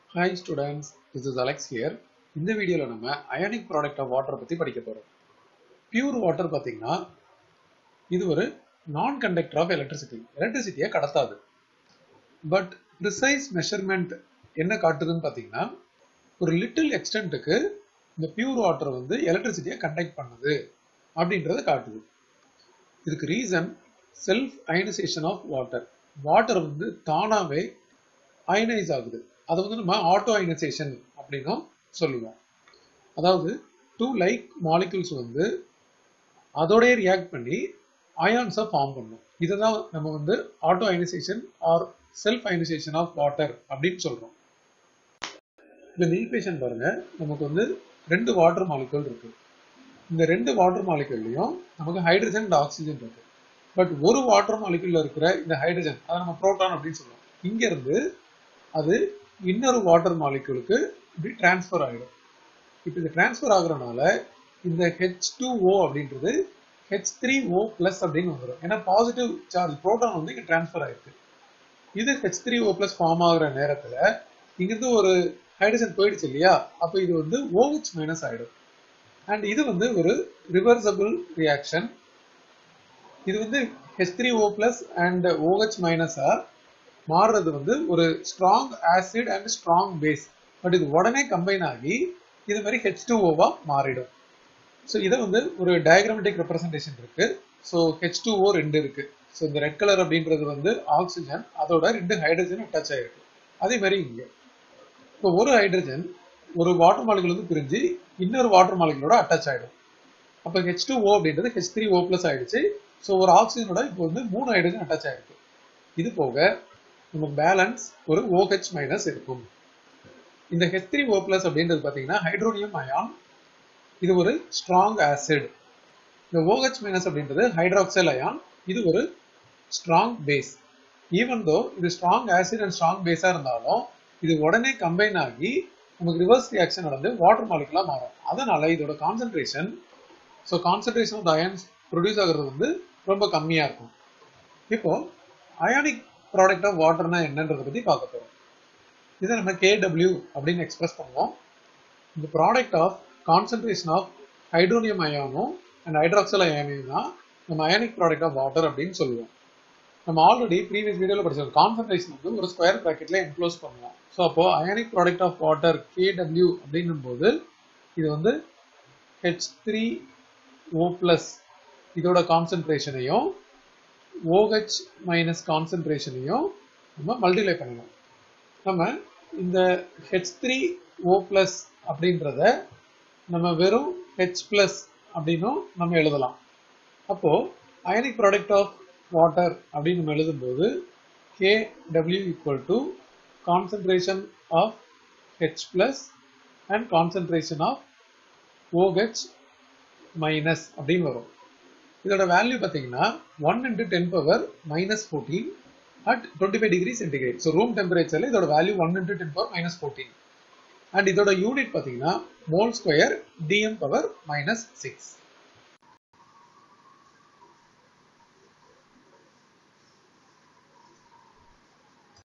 hi students this is Alex here இந்த வீடியோவில் நம்ம அயானிக் ப்ராடக்ட் ஆஃப் வாட்டரை பற்றி படிக்க போகிறோம் பியூர் வாட்டர் பார்த்தீங்கன்னா இது ஒரு நான் கண்டக்டர் ஆஃப் எலக்ட்ரிசிட்டி எலக்ட்ரிசிட்டியை கடத்தாது பட் ப்ரிசைஸ் மெஷர்மெண்ட் என்ன காட்டுதுன்னு பார்த்தீங்கன்னா ஒரு லிட்டில் எக்ஸ்டென்ட்டுக்கு இந்த பியூர் வாட்டர் வந்து எலக்ட்ரிசிட்டியை கண்டக்ட் பண்ணுது அப்படின்றத காட்டுது இதுக்கு reason self ionisation of water water வந்து தானாகவே அயனைஸ் ஆகுது அதை வந்து நம்ம ஆட்டோ அயனைசேஷன் அப்படின்னும் சொல்லுவோம் அதாவது டூ லைக் மாலிகுல்ஸ் வந்து அதோடய ரியாக்ட் பண்ணி அயான்ஸை ஃபார்ம் பண்ணும் இதை தான் நம்ம வந்து auto ionisation or self ionisation of water அப்படின்னு சொல்கிறோம் இந்த ஈக்குவேஷன் பாருங்க நமக்கு வந்து ரெண்டு வாட்டர் மாலிகுல் இருக்கு இந்த ரெண்டு வாட்டர் மாலிகுல்லையும் நமக்கு ஹைட்ரஜன் அண்ட் ஆக்சிஜன் இருக்கு பட் ஒரு வாட்டர் மாலிகுல்ல இருக்கிற இந்த ஹைட்ரஜன் அதை நம்ம புரோட்டான் அப்படின்னு சொல்லுவோம் இங்க இருந்து அது இன்னொரு வாட்டர் மாலிகுலுக்கு இப்படி டிரான்ஸ்ஃபர் ஆகிடும் இப்போ இது டிரான்ஸ்ஃபர் ஆகுறதுனால இந்த ஹெச் டூ ஓ அப்படின்றது ஹெச் த்ரீ ஓ பிளஸ் அப்படின்னு வந்துடும் ஏன்னா பாசிட்டிவ் சார்ஜ் புரோட்டான் வந்து இங்கே டிரான்ஸ்ஃபர் ஆயிருக்கு இது H three O plus form ஆகுற நேரத்தில் இங்கிருந்து ஒரு ஹைட்ரஜன் போயிடுச்சு இல்லையா அப்போ இது வந்து ஓஹெச் மைனஸ் ஆயிடும் அண்ட் இது வந்து ஒரு ரிவர்சபிள் ரியாக்ஷன் இது வந்து H three O plus and OH மைனஸா மாறுறது வந்து ஒரு strong acid and strong base but இது உடனே கம்பைன் ஆகி இது மாதிரி ஹெச் டூ ஓவா மாறிடும் ஸோ இதை வந்து ஒரு டயக்ராமெட்டிக் ரெப்ரஸன்டேஷன் இருக்கு ஸோ ஹெச் டூ ஓ ரெண்டு இருக்கு ஸோ இந்த ரெட் கலர் அப்படின்றது வந்து ஆக்சிஜன் அதோட ரெண்டு ஹைட்ரஜன் அட்டாச் ஆயிருக்கு அதே மாதிரி இங்கே இப்போ ஒரு ஹைட்ரஜன் ஒரு வாட்டர் மாலிகுல் வந்து பிரிஞ்சு இன்னொரு வாட்டர் மாலிகுலோட அட்டாச் ஆகிடும் அப்போ ஹெச் டூ ஓ அப்படின்றது ஹெச் த்ரீ ஓ பிளஸ் ஆயிடுச்சு ஸோ ஒரு ஆக்சிஜனோட இப்போ வந்து மூணு ஹைட்ரஜன் அட்டாச் ஆயிருக்கு இது போக நமக்கு பேலன்ஸ் ஒரு OH மைனஸ் இருக்கும் இந்த ஹெச் த்ரீ ஓ பிளஸ் அப்படின்றது பார்த்தீங்கன்னா ஹைட்ரோனியம் அயான் இது ஒரு ஸ்ட்ராங் ஆசிட் இந்த OH மைனஸ் அப்படின்றது ஹைட்ராக்சைல் அயான் இது ஒரு ஸ்ட்ராங் பேஸ் ஈவன் தோ இது ஸ்ட்ராங் ஆசிட் அண்ட் ஸ்ட்ராங் பேஸாக இருந்தாலும் இது உடனே கம்பைன் ஆகி நமக்கு ரிவர்ஸ் ரியாக்ஷன் நடந்து வாட்டர் மாலிகுலாக மாறும் அதனால இதோட concentration so concentration of ions produce ஆகுறது வந்து ரொம்ப கம்மியாக இருக்கும் இப்போ அயானிக் ப்ராடக்ட் ஆஃப் வாட்டர்னா என்னன்றதை பற்றி பார்க்க போகிறோம் இதை நம்ம கேடபிள்யூ அப்படின்னு எக்ஸ்பிரஸ் பண்ணுவோம் இந்த product of concentration of hydronium அயானும் அண்ட் ஹைட்ராக்சல் அயானையும் தான் நம்ம அயானிக் ப்ராடக்ட் ஆஃப் வாட்டர் அப்படின்னு சொல்லுவோம் நம்ம ஆல்ரெடி ப்ரீவியஸ் வீடியோவில் படிச்சிருக்கோம் கான்சன்ட்ரேஷன் வந்து ஒரு ஸ்கொயர் ப்ராக்கெட்ல என்க்ளோஸ் பண்ணுவோம் ஸோ அப்போ ionic product of water K W அப்படின்னும் போது இது வந்து ஹெச் த்ரீ ஓ பிளஸ் இதோட கான்சன்ட்ரேஷனையும் OH மைனஸ் கான்சன்ட்ரேஷனையும் நம்ம மல்டிப்ளை பண்ணணும் நம்ம இந்த ஹெச் த்ரீ ஓ பிளஸ் அப்படின்றத நம்ம வெறும் ஹெச் பிளஸ் அப்படின்னும் நம்ம எழுதலாம் அப்போ அயனிக் ப்ராடக்ட் ஆஃப் வாட்டர் அப்படின்னு நம்ம எழுதும்போது K W equal to concentration of H plus and concentration of OH minus அப்படின்னு வரும் இதோட வேல்யூ பார்த்தீங்கன்னா one into ten power minus fourteen at twenty five degree centigrade so room டெம்பரேச்சரில் இதோட value one into ten power minus fourteen and இதோட unit பார்த்தீங்கன்னா mole square D M power minus six